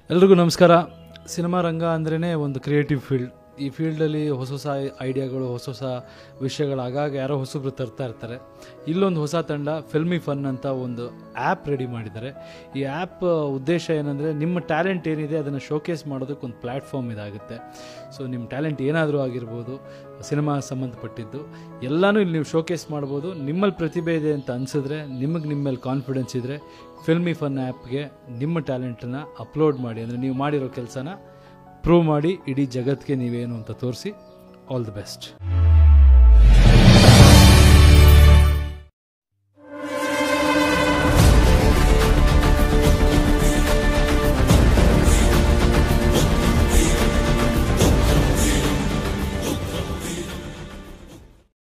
ಎಲ್ರಿಗೂ ನಮಸ್ಕಾರ ಸಿನಿಮಾ ರಂಗ ಅಂದ್ರೇ ಒಂದು ಕ್ರಿಯೇಟಿವ್ ಫೀಲ್ಡ್ ಈ ಫೀಲ್ಡಲ್ಲಿ ಹೊಸ ಹೊಸ ಐಡಿಯಾಗಳು ಹೊಸ ಹೊಸ ವಿಷಯಗಳು ಆಗಾಗ ಯಾರೋ ಹೊಸಬ್ರು ತರ್ತಾ ಇರ್ತಾರೆ ಇಲ್ಲೊಂದು ಹೊಸ ತಂಡ ಫಿಲ್ಮಿ ಫನ್ ಅಂತ ಒಂದು ಆ್ಯಪ್ ರೆಡಿ ಮಾಡಿದ್ದಾರೆ ಈ ಆ್ಯಪ್ ಉದ್ದೇಶ ಏನಂದರೆ ನಿಮ್ಮ ಟ್ಯಾಲೆಂಟ್ ಏನಿದೆ ಅದನ್ನು ಶೋಕೇಸ್ ಮಾಡೋದಕ್ಕೆ ಒಂದು ಪ್ಲ್ಯಾಟ್ಫಾರ್ಮ್ ಇದಾಗುತ್ತೆ ಸೊ ನಿಮ್ಮ ಟ್ಯಾಲೆಂಟ್ ಏನಾದರೂ ಆಗಿರ್ಬೋದು ಸಿನಿಮಾ ಸಂಬಂಧಪಟ್ಟಿದ್ದು ಎಲ್ಲನೂ ಇಲ್ಲಿ ನೀವು ಶೋಕೇಸ್ ಮಾಡ್ಬೋದು ನಿಮ್ಮಲ್ಲಿ ಪ್ರತಿಭೆ ಇದೆ ಅಂತ ಅನಿಸಿದ್ರೆ ನಿಮಗೆ ನಿಮ್ಮ ಮೇಲೆ ಕಾನ್ಫಿಡೆನ್ಸ್ ಇದ್ದರೆ ಫಿಲ್ಮಿ ಫನ್ ಆ್ಯಪ್ಗೆ ನಿಮ್ಮ ಟ್ಯಾಲೆಂಟನ್ನು ಅಪ್ಲೋಡ್ ಮಾಡಿ ಅಂದರೆ ನೀವು ಮಾಡಿರೋ ಕೆಲಸನ ಪ್ರೂವ್ ಮಾಡಿ ಇಡೀ ಜಗತ್ತಿಗೆ ನೀವೇನು ಅಂತ ತೋರಿಸಿ ಆಲ್ ದಿ ಬೆಸ್ಟ್